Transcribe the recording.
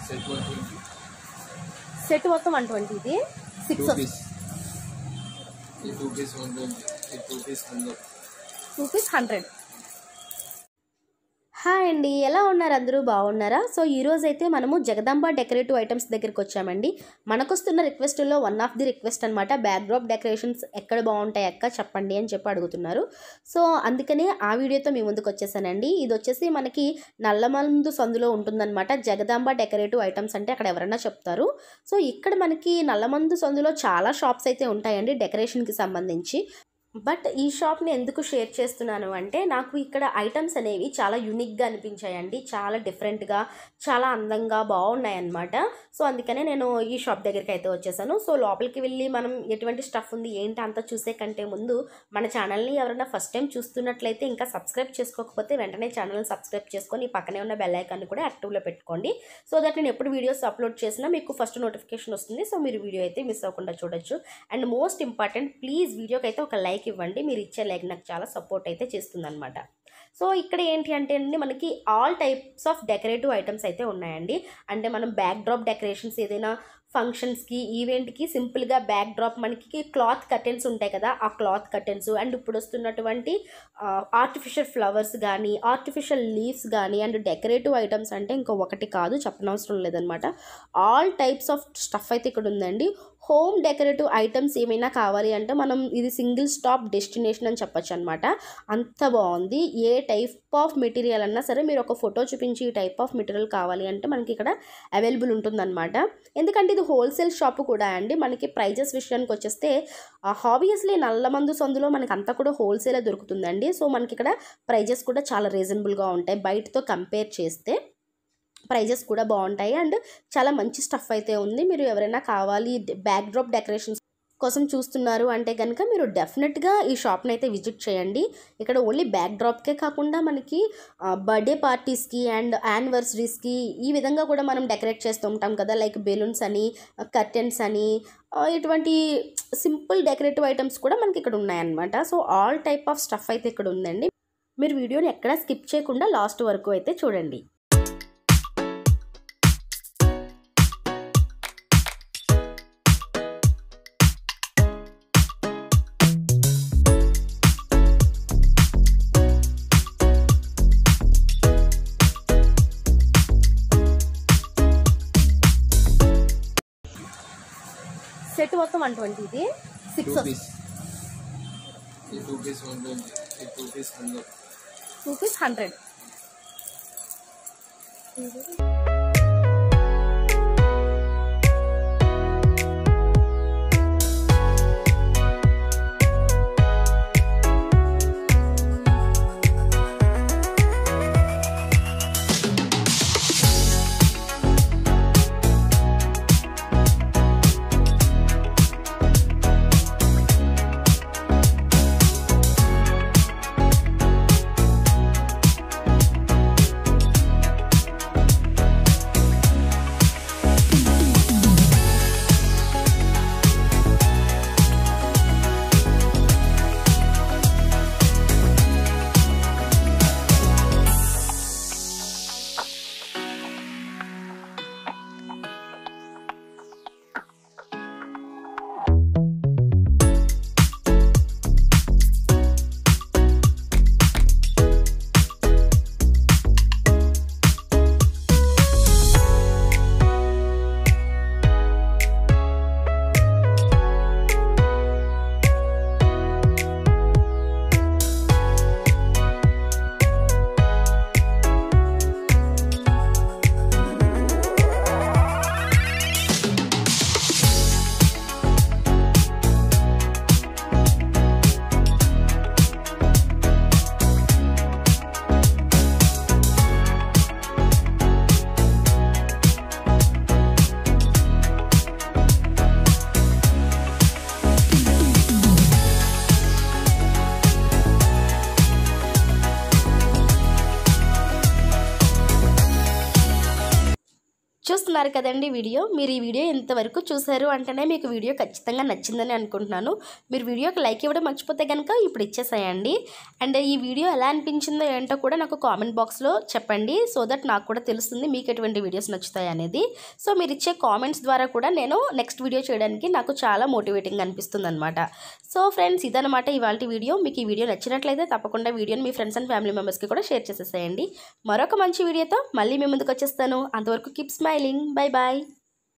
set one twenty set మొత్తం one twenty ఇది six two piece ఈ టూ పీస్ వన్ ట్వంటీ ఈ two piece hundred two piece hundred hi అండి ఎలా ఉన్నారు అందరూ బాగున్నారా సో ఈరోజు అయితే మనము జగదాంబ డెకరేటివ్ ఐటమ్స్ దగ్గరికి వచ్చామండి మనకొస్తున్న రిక్వెస్ట్లో వన్ ఆఫ్ ది రిక్వెస్ట్ అనమాట బ్యాక్డ్రాప్ డెకరేషన్స్ ఎక్కడ బాగుంటాయి అక్క చెప్పండి అని చెప్పి అడుగుతున్నారు సో అందుకనే ఆ వీడియోతో మీ ముందుకు వచ్చేసానండి ఇది వచ్చేసి మనకి నల్లమందు సందులో ఉంటుందన్నమాట జగదాంబ డెకరేటివ్ ఐటమ్స్ అంటే అక్కడ ఎవరైనా చెప్తారు సో ఇక్కడ మనకి నల్లమందు సందులో చాలా షాప్స్ అయితే ఉంటాయండి డెకరేషన్కి సంబంధించి బట్ ఈ షాప్ని ఎందుకు షేర్ చేస్తున్నాను అంటే నాకు ఇక్కడ ఐటమ్స్ అనేవి చాలా యూనిక్గా అనిపించాయండి చాలా డిఫరెంట్గా చాలా అందంగా బాగున్నాయి అన్నమాట సో అందుకనే నేను ఈ షాప్ దగ్గరికి అయితే వచ్చేసాను సో లోపలికి వెళ్ళి మనం ఎటువంటి స్టఫ్ ఉంది ఏంటి అంతా చూసే కంటే ముందు మన ఛానల్ని ఎవరైనా ఫస్ట్ టైం చూస్తున్నట్లయితే ఇంకా సబ్స్క్రైబ్ చేసుకోకపోతే వెంటనే ఛానల్ సబ్స్క్రైబ్ చేసుకొని పక్కనే ఉన్న బెల్ ఐకాన్ని కూడా యాక్టివ్లో పెట్టుకోండి సో దట్ నేను ఎప్పుడు వీడియోస్ అప్లోడ్ చేసినా మీకు ఫస్ట్ నోటిఫికేషన్ వస్తుంది సో మీరు వీడియో అయితే మిస్ అవ్వకుండా చూడొచ్చు అండ్ మోస్ట్ ఇంపార్టెంట్ ప్లీజ్ వీడియోకి అయితే ఒక లైక్ ఇవ్వండి మీరు ఇచ్చే లైక్ నాకు చాలా సపోర్ట్ అయితే చేస్తుంది అనమాట సో ఇక్కడ ఏంటి అంటే అండి మనకి all types of decorative items అయితే ఉన్నాయండి అంటే మనం బ్యాక్ డ్రాప్ డెకరేషన్స్ ఏదైనా ఫంక్షన్స్కి ఈవెంట్కి సింపుల్గా బ్యాక్ డ్రాప్ మనకి క్లాత్ కర్టెన్స్ ఉంటాయి కదా ఆ క్లాత్ కర్టెన్స్ అండ్ ఇప్పుడు వస్తున్నటువంటి ఆర్టిఫిషియల్ ఫ్లవర్స్ కానీ ఆర్టిఫిషియల్ లీవ్స్ కానీ అండ్ డెకరేటివ్ ఐటమ్స్ అంటే ఇంకా ఒకటి కాదు చెప్పనవసరం లేదనమాట ఆల్ టైప్స్ ఆఫ్ స్టఫ్ అయితే ఇక్కడ ఉందండి హోమ్ డెకరేటివ్ ఐటమ్స్ ఏమైనా కావాలి అంటే మనం ఇది సింగిల్ స్టాప్ డెస్టినేషన్ అని చెప్పొచ్చు అనమాట అంత బాగుంది ఏ టైప్ ఆఫ్ మెటీరియల్ అన్నా సరే మీరు ఒక ఫోటో చూపించి ఈ టైప్ ఆఫ్ మెటీరియల్ కావాలి అంటే మనకి ఇక్కడ అవైలబుల్ ఉంటుందన్నమాట ఎందుకంటే ఇది హోల్సేల్ షాప్ కూడా అండి మనకి ప్రైజెస్ విషయానికి వచ్చేస్తే హాబియస్లీ నల్లమందు సందులో మనకి అంతా కూడా హోల్సేలే దొరుకుతుందండి సో మనకి ఇక్కడ ప్రైజెస్ కూడా చాలా రీజనబుల్గా ఉంటాయి బయటతో కంపేర్ చేస్తే ప్రైజెస్ కూడా బాగుంటాయి అండ్ చాలా మంచి స్టఫ్ అయితే ఉంది మీరు ఎవరైనా కావాలి బ్యాక్ డ్రాప్ డెకరేషన్స్ కోసం చూస్తున్నారు అంటే కనుక మీరు డెఫినెట్గా ఈ షాప్ని అయితే విజిట్ చేయండి ఇక్కడ ఓన్లీ బ్యాక్ డ్రాప్కే కాకుండా మనకి బర్త్డే పార్టీస్కి అండ్ యానివర్సరీస్కి ఈ విధంగా కూడా మనం డెకరేట్ చేస్తూ ఉంటాం కదా లైక్ బెలూన్స్ అని కర్టెన్స్ అని ఆ, ఇటువంటి సింపుల్ డెకరేటివ్ ఐటమ్స్ కూడా మనకి ఇక్కడ ఉన్నాయన్నమాట so all type of stuff అయితే ఇక్కడ ఉందండి మీరు వీడియోని ఎక్కడా స్కిప్ చేయకుండా లాస్ట్ వరకు అయితే చూడండి సెట్ మొత్తం వన్ ట్వంటీ ఇది టూ సిక్స్ పీస్ ఈ టూ పీస్ వన్ ట్వంటీ ఈ two piece hundred two piece hundred చూస్తున్నారు కదండి వీడియో మీరు ఈ వీడియో ఇంతవరకు చూసారు అంటేనే మీకు వీడియో ఖచ్చితంగా నచ్చిందని అనుకుంటున్నాను మీరు వీడియోకి లైక్ ఇవ్వడం మర్చిపోతే కనుక ఇప్పుడు ఇచ్చేసేయండి అండ్ ఈ వీడియో ఎలా అనిపించిందో ఏంటో కూడా నాకు కామెంట్ బాక్స్లో చెప్పండి సో దట్ నాకు కూడా తెలుస్తుంది మీకు ఎటువంటి వీడియోస్ నచ్చుతాయి అనేది సో మీరు ఇచ్చే కామెంట్స్ ద్వారా కూడా నేను నెక్స్ట్ వీడియో చేయడానికి నాకు చాలా మోటివేటింగ్ అనిపిస్తుంది అనమాట సో ఫ్రెండ్స్ ఇదనమాట ఇవాళ వీడియో మీకు ఈ వీడియో నచ్చినట్లయితే తప్పకుండా వీడియోని మీ ఫ్రెండ్స్ అండ్ ఫ్యామిలీ మెంబర్స్కి కూడా షేర్ చేసేసేయండి మరొక మంచి వీడియోతో మళ్ళీ మీ ముందుకు వచ్చేస్తాను అంతవరకు కీప్ స్మైలింగ్ బై బాయ్